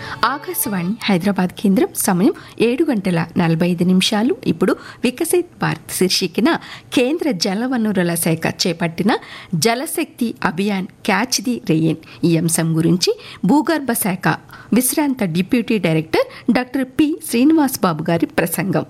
ఆకాశవాణి హైదరాబాద్ కేంద్రం సమయం ఏడు గంటల నలభై ఐదు నిమిషాలు ఇప్పుడు వికసిత్ భారత్ శీర్షికన కేంద్ర జలవనరుల శాఖ చేపట్టిన Jal Shakti Abhiyan catch the rain ఈ అంశం గురించి భూగర్భ శాఖ విశ్రాంత deputy director doctor P Srinivas Babu గారి ప్రసంగం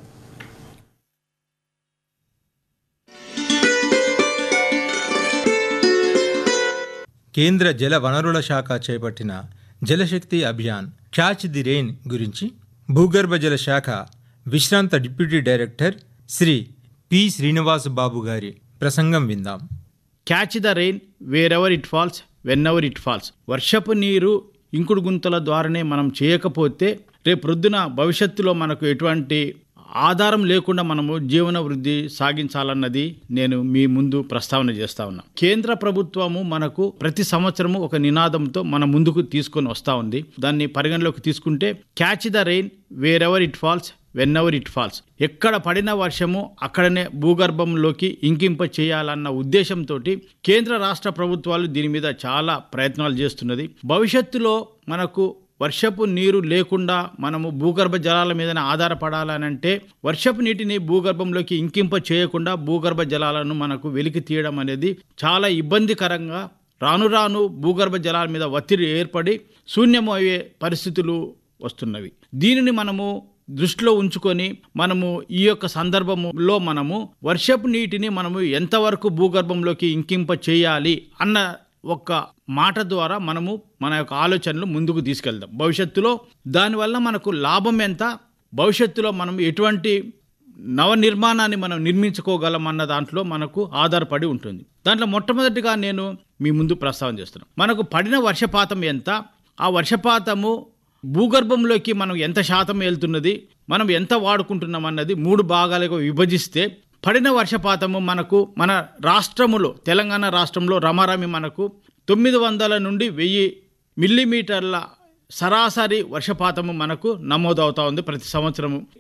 కేంద్ర జల వనరుల శాఖ చేపట్టిన Jal Shakti Abhiyan catch the rain గురించి భూగర్భ జల శాఖ విశ్రాంత deputy director Shri P Srinivas Babu గారి ప్రసంగం విందాం catch the rain wherever it falls whenever it falls వర్షపు నీరు ఇంకుడు గుంతల ద్వారానే మనం చేయకపోతే రేపు ప్రొద్దున భవిష్యత్తులో మనకు ఎటువంటి ఆధారం లేకుండా మనము జీవన వృద్ధి సాగించాలన్నది నేను మీ ముందు ప్రస్తావన చేస్తా ఉన్నా కేంద్ర ప్రభుత్వము మనకు ప్రతి సంవత్సరము ఒక నినాదంతో మన ముందుకు తీసుకొని వస్తా ఉంది దాన్ని పరిగణలోకి తీసుకుంటే catch the rain wherever it falls whenever it falls ఎక్కడ పడిన వర్షము అక్కడనే భూగర్భంలోకి ఇంకింప చేయాలన్న ఉద్దేశంతో కేంద్ర రాష్ట్ర ప్రభుత్వాలు దీని మీద చాలా ప్రయత్నాలు చేస్తున్నది భవిష్యత్తులో మనకు వర్షపు నీరు లేకుండా మనము భూగర్భ జలాల మీదనే ఆధారపడాలనంటే వర్షపు నీటిని భూగర్భంలోకి ఇంకింప చేయకుండా భూగర్భ జలాలను మనకు వెలికి తీయడం అనేది చాలా ఇబ్బందికరంగా రాను రాను భూగర్భ జలాల మీద ఒత్తిడి ఏర్పడి శూన్యము అయ్యే పరిస్థితులు వస్తున్నవి దీనిని మనము దృష్టిలో ఉంచుకొని మనము ఈ యొక్క సందర్భంలో మనము వర్షపు నీటిని మనము ఎంతవరకు భూగర్భంలోకి ఇంకింప చేయాలి అన్న ఒక్క మాట ద్వారా మనము మన యొక్క ఆలోచనలు ముందుకు తీసుకెళ్దాం భవిష్యత్తులో దానివల్ల మనకు లాభం ఎంత భవిష్యత్తులో మనం ఎటువంటి నవ నిర్మాణాన్ని మనం నిర్మించుకోగలం అన్న దాంట్లో మనకు ఆధారపడి ఉంటుంది దాంట్లో మొట్టమొదటిగా నేను మీ ముందు ప్రస్తావన చేస్తున్నాను మనకు పడిన వర్షపాతం ఎంత ఆ వర్షపాతము భూగర్భంలోకి మనం ఎంత శాతం వెళ్తున్నది మనం ఎంత వాడుకుంటున్నాం అన్నది మూడు భాగాలుగా విభజిస్తే పడిన వర్షపాతము మనకు మన రాష్ట్రములో తెలంగాణ రాష్ట్రంలో రమారమి మనకు తొమ్మిది వందల నుండి వెయ్యి మిల్లీమీటర్ల సరాసరి వర్షపాతము మనకు నమోదవుతా ఉంది ప్రతి సంవత్సరము